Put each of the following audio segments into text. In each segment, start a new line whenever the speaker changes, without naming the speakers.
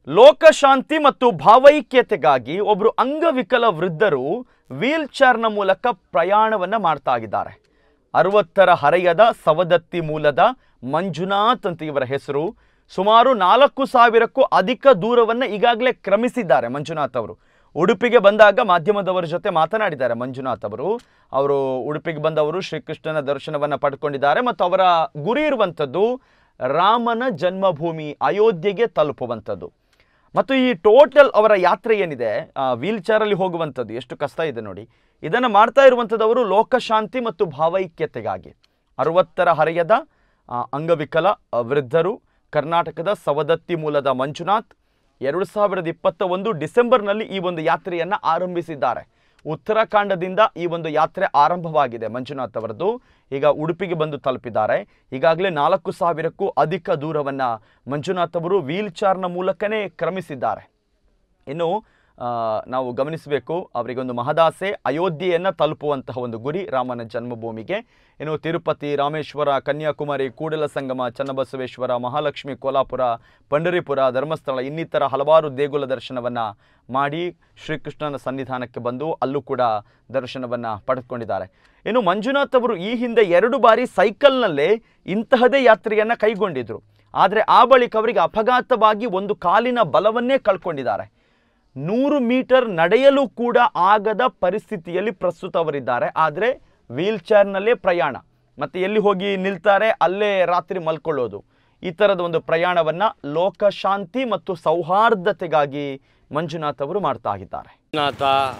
ಲೋಕಶಾಂತಿ ಮತ್ತು ಭಾವೈಕ್ಯತೆಗಾಗಿ ಒಬ್ಬರು ಅಂಗವಿಕಲ ವೃದ್ಧರು ವೀಲ್ ಚೇರ್ನ ಮೂಲಕ ಪ್ರಯಾಣವನ್ನ ಮಾಡ್ತಾ ಇದ್ದಾರೆ ಅರವತ್ತರ ಹರೆಯದ ಸವದತ್ತಿ ಮೂಲದ ಮಂಜುನಾಥ್ ಅಂತ ಇವರ ಹೆಸರು ಸುಮಾರು ನಾಲ್ಕು ಸಾವಿರಕ್ಕೂ ಅಧಿಕ ದೂರವನ್ನ ಈಗಾಗಲೇ ಕ್ರಮಿಸಿದ್ದಾರೆ ಮಂಜುನಾಥ್ ಅವರು ಉಡುಪಿಗೆ ಬಂದಾಗ ಮಾಧ್ಯಮದವರ ಜೊತೆ ಮಾತನಾಡಿದ್ದಾರೆ ಮಂಜುನಾಥ್ ಅವರು ಅವರು ಉಡುಪಿಗೆ ಬಂದವರು ಶ್ರೀಕೃಷ್ಣನ ದರ್ಶನವನ್ನ ಪಡ್ಕೊಂಡಿದ್ದಾರೆ ಮತ್ತು ಅವರ ಗುರಿ ಇರುವಂಥದ್ದು ರಾಮನ ಜನ್ಮಭೂಮಿ ಅಯೋಧ್ಯೆಗೆ ತಲುಪುವಂಥದ್ದು ಮತ್ತು ಈ ಟೋಟಲ್ ಅವರ ಯಾತ್ರೆ ಏನಿದೆ ವೀಲ್ ಚೇರಲ್ಲಿ ಹೋಗುವಂಥದ್ದು ಎಷ್ಟು ಕಷ್ಟ ಇದೆ ನೋಡಿ ಇದನ್ನು ಮಾಡ್ತಾ ಇರುವಂಥದ್ದವರು ಲೋಕಶಾಂತಿ ಮತ್ತು ಭಾವೈಕ್ಯತೆಗಾಗಿ ಅರವತ್ತರ ಹರೆಯದ ಆ, ಅಂಗವಿಕಲ ಆ, ವೃದ್ಧರು ಕರ್ನಾಟಕದ ಸವದತ್ತಿ ಮೂಲದ ಮಂಜುನಾಥ್ ಎರಡು ಸಾವಿರದ ಇಪ್ಪತ್ತ ಒಂದು ಡಿಸೆಂಬರ್ನಲ್ಲಿ ಈ ಒಂದು ಯಾತ್ರೆಯನ್ನು ಆರಂಭಿಸಿದ್ದಾರೆ ಉತ್ತರಾಖಂಡದಿಂದ ಈ ಒಂದು ಯಾತ್ರೆ ಆರಂಭವಾಗಿದೆ ಮಂಜುನಾಥ್ ಅವರದ್ದು ಈಗ ಉಡುಪಿಗೆ ಬಂದು ತಲುಪಿದ್ದಾರೆ ಈಗಾಗಲೇ ನಾಲ್ಕು ಸಾವಿರಕ್ಕೂ ಅಧಿಕ ದೂರವನ್ನು ಮಂಜುನಾಥ್ ಅವರು ವೀಲ್ ಚೇರ್ನ ಮೂಲಕನೇ ಕ್ರಮಿಸಿದ್ದಾರೆ ಇನ್ನು ಆ, ನಾವು ಗಮನಿಸಬೇಕು ಅವರಿಗೊಂದು ಮಹದಾಸೆ ಅಯೋಧ್ಯೆಯನ್ನು ತಲುಪುವಂತಹ ಒಂದು ಗುರಿ ರಾಮನ ಜನ್ಮಭೂಮಿಗೆ ಇನ್ನು ತಿರುಪತಿ ರಾಮೇಶ್ವರ ಕನ್ಯಾಕುಮಾರಿ ಕೂಡಲ ಸಂಗಮ ಚನ್ನಬಸವೇಶ್ವರ ಮಹಾಲಕ್ಷ್ಮಿ ಕೋಲಾಪುರ ಪಂಡರಿಪುರ ಧರ್ಮಸ್ಥಳ ಇನ್ನಿತರ ಹಲವಾರು ದೇಗುಲ ದರ್ಶನವನ್ನು ಮಾಡಿ ಶ್ರೀಕೃಷ್ಣನ ಸನ್ನಿಧಾನಕ್ಕೆ ಬಂದು ಅಲ್ಲೂ ಕೂಡ ದರ್ಶನವನ್ನು ಪಡೆದುಕೊಂಡಿದ್ದಾರೆ ಇನ್ನು ಮಂಜುನಾಥ್ ಅವರು ಈ ಹಿಂದೆ ಎರಡು ಬಾರಿ ಸೈಕಲ್ನಲ್ಲೇ ಇಂತಹದೇ ಯಾತ್ರೆಯನ್ನು ಕೈಗೊಂಡಿದ್ರು ಆದರೆ ಆ ಬಳಿಕ ಅವರಿಗೆ ಅಪಘಾತವಾಗಿ ಒಂದು ಕಾಲಿನ ಬಲವನ್ನೇ ಕಳ್ಕೊಂಡಿದ್ದಾರೆ ನೂರು ಮೀಟರ್ ನಡೆಯಲು ಕೂಡ ಆಗದ ಪರಿಸ್ಥಿತಿಯಲ್ಲಿ ಪ್ರಸ್ತುತ ಅವರಿದ್ದಾರೆ ಆದರೆ ವೀಲ್ ಚೇರ್ನಲ್ಲೇ ಪ್ರಯಾಣ ಮತ್ತು ಎಲ್ಲಿ ಹೋಗಿ ನಿಲ್ತಾರೆ ಅಲ್ಲೇ ರಾತ್ರಿ ಮಲ್ಕೊಳ್ಳೋದು ಈ ಥರದ ಒಂದು ಪ್ರಯಾಣವನ್ನು ಲೋಕಶಾಂತಿ ಮತ್ತು ಸೌಹಾರ್ದತೆಗಾಗಿ ಮಂಜುನಾಥ್ ಅವರು ಮಾಡ್ತಾ ಇದ್ದಾರೆ
ನಾಥ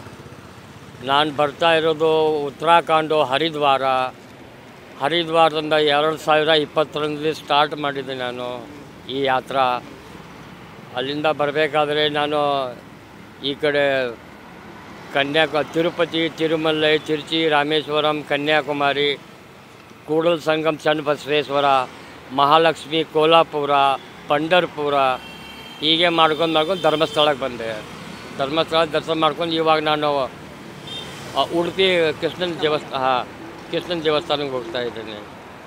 ನಾನು ಬರ್ತಾ ಇರೋದು ಉತ್ತರಾಖಂಡು ಹರಿದ್ವಾರ ಹರಿದ್ವಾರದಿಂದ ಎರಡು ಸಾವಿರ ಇಪ್ಪತ್ತರಲ್ಲಿ ಸ್ಟಾರ್ಟ್ ಮಾಡಿದ್ದೆ ನಾನು ಈ ಯಾತ್ರ ಅಲ್ಲಿಂದ ಬರಬೇಕಾದ್ರೆ ನಾನು ಈ ಕಡೆ ಕನ್ಯಾಕ ತಿರುಪತಿ ತಿರುಮಲೈ ತಿರುಚಿ ರಾಮೇಶ್ವರಂ ಕನ್ಯಾಕುಮಾರಿ ಕೂಡಲ ಸಂಗಮ್ ಚನ್ನಬಸವೇಶ್ವರ ಮಹಾಲಕ್ಷ್ಮಿ ಕೋಲಾಪುರ ಪಂಡರ್ಪುರ ಹೀಗೆ ಮಾಡ್ಕೊಂಡು ಮಾಡ್ಕೊಂಡು ಧರ್ಮಸ್ಥಳಕ್ಕೆ ಬಂದೆ ಧರ್ಮಸ್ಥಳ ದರ್ಶನ ಮಾಡ್ಕೊಂಡು ಇವಾಗ ನಾನು ಆ, ಉಡುಪಿ ಕೃಷ್ಣನ ದೇವಸ್ಥಾನ ಹಾಂ ಕೃಷ್ಣನ ದೇವಸ್ಥಾನಕ್ಕೆ ಹೋಗ್ತಾ ಇದ್ದೇನೆ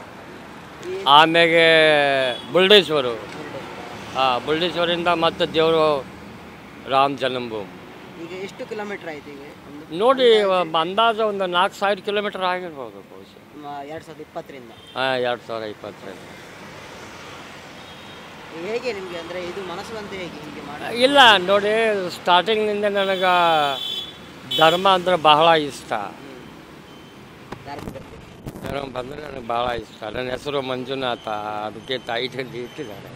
ಆಮೇಲೆ ಮುರುಡೇಶ್ವರು ಹಾಂ ಮುರುಡೇಶ್ವರಿಂದ ಮತ್ತೆ ದೇವರು ರಾಮ ಜನ್ಮಭೂಮಿ
ಈಗ ಎಷ್ಟು ಕಿಲೋಮೀಟರ್ ಆಯ್ತು ಈಗ ಒಂದು
ನೋಡಿ ಅಂದಾಜು ಒಂದು ನಾಲ್ಕು ಸಾವಿರ ಕಿಲೋಮೀಟರ್ ಆಗಿರ್ಬೋದು ಬಹುಶಃ
ಎರಡು ಸಾವಿರದ ಇಪ್ಪತ್ತರಿಂದ
ಹಾಂ ಎರಡು ಸಾವಿರ ಇಪ್ಪತ್ತೈದು
ಈಗ ಹೇಗೆ ನಿಮಗೆ ಅಂದರೆ ಇದು ಮನಸ್ಸು ಬಂತು ಹೇಗೆ ಹೀಗೆ ಮಾಡಿ
ಇಲ್ಲ ನೋಡಿ ಸ್ಟಾರ್ಟಿಂಗ್ನಿಂದ ನನಗೆ ಧರ್ಮ ಅಂದ್ರೆ ಬಹಳ ಇಷ್ಟ
ಧಾರ್ಮಿಕತೆ
ಧರ್ಮ ಬಂದರೆ ನನಗೆ ಭಾಳ ಇಷ್ಟ ನನ್ನ ಹೆಸರು ಮಂಜುನಾಥ ಅದಕ್ಕೆ ತಾಯಿ ತಂದೆ ಇಟ್ಟಿದ್ದಾರೆ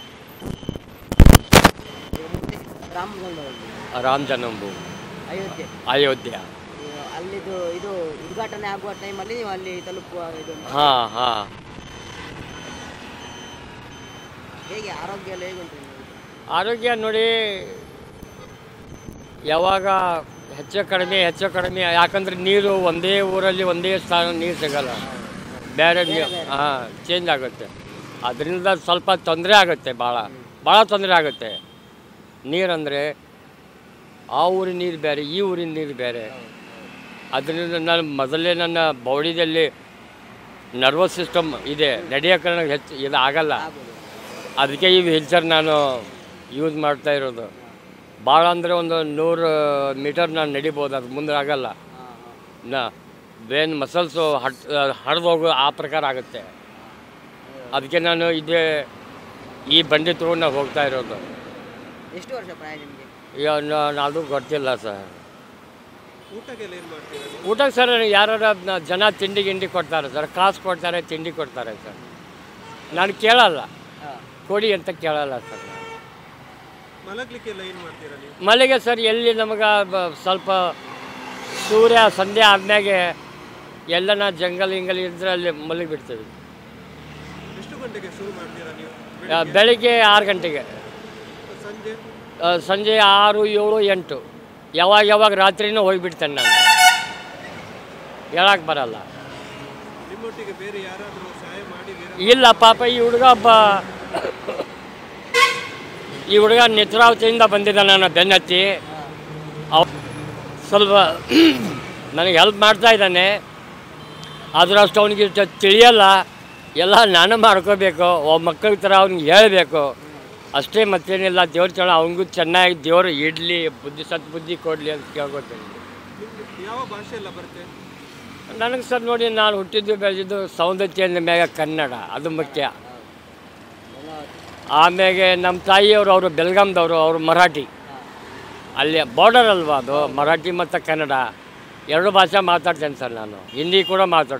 ಈಗ ಮುಂದೆ ರಾಮ ಜನ್ಮಭೂಮಿ
ರಾಮ ಜನ್ಮಭೂಮಿ
ಅಯೋಧ್ಯೆ
ಅಯೋಧ್ಯ
ಈಗ ಅಲ್ಲಿದು ಇದು ಉದ್ಘಾಟನೆ ಆಗುವ ಟೈಮಲ್ಲಿ ನೀವು ಅಲ್ಲಿ ತಲುಪುವ ಇದು ಉಂಟಾ?
ಹಾಂ ಹಾಂ
ಹೇಗೆ ಆರೋಗ್ಯ ಎಲ್ಲ ಹೇಗುಂಟು ನಿಮಗೆ?
ಆರೋಗ್ಯ ನೋಡಿ ಯಾವಾಗ ಹೆಚ್ಚು ಕಡಿಮೆ ಹೆಚ್ಚು ಕಡಿಮೆ ಯಾಕಂದ್ರೆ ನೀರು ಒಂದೇ ಊರಲ್ಲಿ ಒಂದೇ ಸ್ಥಾನ ನೀರು ಸಿಗಲ್ಲ ಬೇರೆ ನೀರು ಹಾಂ ಚೇಂಜ್ ಆಗುತ್ತೆ ಅದರಿಂದ ಸ್ವಲ್ಪ ತೊಂದರೆ ಆಗುತ್ತೆ ಭಾಳ ಭಾಳ ತೊಂದರೆ ಆಗುತ್ತೆ ನೀರಂದರೆ ಆ ಊರಿನ ನೀರು ಬೇರೆ ಈ ಊರಿನ ನೀರು ಬೇರೆ ಅದರಿಂದ ನಾನು ಮೊದಲೇ ನನ್ನ ಬಾಡಿಯಲ್ಲಿ ನರ್ವಸ್ ಸಿಸ್ಟಮ್ ಇದೆ ನಡೆಯೋಕೆ ನನಗೆ ಹೆಚ್ಚು ಇದು ಆಗಲ್ಲ
ಆಗ್ಬೋದು
ಅದಕ್ಕೆ ಈ ವೀಲ್ಚೇರ್ ನಾನು ಯೂಸ್ ಮಾಡ್ತಾ ಇರೋದು ಭಾಳ ಅಂದರೆ ಒಂದು ನೂರು ಮೀಟರ್ ನಾನು ನಡಿಬೋದು ಅದು ಮುಂದೆ ಆಗಲ್ಲ
ಹಾಂ ಹಾಂ
ನಾ ಬೇನ್ ಮಸಲ್ಸು ಹಟ್ ಹರಿದು ಹೋಗೋ ಆ ಪ್ರಕಾರ ಆಗುತ್ತೆ ಅದಕ್ಕೆ ನಾನು ಇದೇ ಈ ಬಂಡಿ ತಗೊಂಡು ನಾವು ಹೋಗ್ತಾ ಇರೋದು
ಎಷ್ಟು ವರ್ಷ ಪ್ರಾಯ ನಿಮಗೆ
ಈಗ ನಾ- ಅದು ಗೊತ್ತಿಲ್ಲ ಸರ್
ಊಟಕ್ಕೆಲ್ಲ ಏನು ಮಾಡ್ತೀರಾ ನೀವು?
ಊಟಕ್ಕೆ ಸರ್ ಯಾರು ಜನ ತಿಂಡಿ ಗಿಂಡಿ ಕೊಡ್ತಾರೆ ಸರ್ ಕಾಸು ಕೊಡ್ತಾರೆ ತಿಂಡಿ ಕೊಡ್ತಾರೆ ಸರ್ ನಾನು ಕೇಳಲ್ಲ
ಹಾಂ
ಕೊಡಿ ಅಂತ ಕೇಳಲ್ಲ ಸರ್ ನಾನು
ಮಲಗ್ಲಿಕ್ಕೆಲ್ಲ ಏನು ಮಾಡ್ತೀರಾ ನೀವು
ಮಳೆಗೆ ಸರ್ ಎಲ್ಲಿ ನಮಗೆ ಸ್ವಲ್ಪ ಸೂರ್ಯ ಸಂಧ್ಯೆ ಆದ್ಮೇಲೆ ಎಲ್ಲನ ಜಂಗಲ್ ಹಿಂಗಲ್ ಇದ್ರೆ ಅಲ್ಲಿ ಮಲಗಿ ಬಿಡ್ತೀವಿ
ಎಷ್ಟು ಗಂಟೆಗೆ ಶುರು ಮಾಡ್ತೀರಾ ನೀವು
ಆ, ಬೆಳಿಗ್ಗೆ ಆರು ಗಂಟೆಗೆ
ಸಂಜೆ
ಆ, ಸಂಜೆ ಆರು ಏಳು ಎಂಟು ಯಾವಾಗ ಯಾವಾಗ ರಾತ್ರಿನೂ ಹೋಗಿಬಿಡ್ತೇನೆ ನಾನು ಹೇಳಕ್ಕೆ ಬರಲ್ಲ
ನಿಮ್ಮೊಟ್ಟಿಗೆ ಬೇರೆ ಯಾರಾದರೂ ಸಹಾಯ ಮಾಡಿದ್ದೀರಾ
ಇಲ್ಲ ಪಾಪ ಈ ಹುಡುಗ ಒಬ್ಬ ಈ ಹುಡುಗ ನೇತ್ರಾವತಿಯಿಂದ ಬಂದಿದ್ದ ನಾನು ಬೆನ್ನತ್ತಿ ಅವ ಸ್ವಲ್ಪ ನನಗೆ ಹೆಲ್ಪ್ ಮಾಡ್ತಾ ಇದ್ದಾನೆ ಆದರೂ ಅಷ್ಟು ಅವನಿಗೆ ತಿಳಿಯಲ್ಲ ಎಲ್ಲ ನಾನು ಮಾಡ್ಕೋಬೇಕು ಒಬ್ಬ ಮಕ್ಕಳ ಥರ ಅವ್ನಿಗೆ ಹೇಳಬೇಕು ಅಷ್ಟೇ ಮತ್ತೇನಿಲ್ಲ ದೇವ್ರ ಚಳ ಅವನಿಗೂ ಚೆನ್ನಾಗಿ ದೇವರು ಇಡಲಿ ಬುದ್ಧಿ ಸತ್ ಬುದ್ಧಿ ಕೊಡಲಿ ಅಂತ ಕೇಳ್ಕೊತೀನಿ
ನಿಮ್ಗೆ ಯಾವ ಭಾಷೆ ಎಲ್ಲ ಬರುತ್ತೆ
ನನಗೆ ಸರ್ ನೋಡಿ ನಾನು ಹುಟ್ಟಿದ್ದು ಬೆಳೆದಿದ್ದು ಸೌಂದರ್ಯ ಮ್ಯಾಗ ಕನ್ನಡ ಅದು ಮುಖ್ಯ ಆಮ್ಯಾಗೆ ನಮ್ಮ ತಾಯಿಯವರು ಅವರು ಬೆಲ್ಗಾಮ್ದವರು ಅವರು ಮರಾಠಿ ಅಲ್ಲಿ ಬಾರ್ಡರ್ ಅಲ್ವಾ ಅದು ಮರಾಠಿ ಮತ್ತು ಕನ್ನಡ ಎರಡು ಭಾಷೆ ಮಾತಾಡ್ತೇನೆ ಸರ್ ನಾನು ಹಿಂದಿ ಕೂಡ ಮಾತಾಡ್ತೀನಿ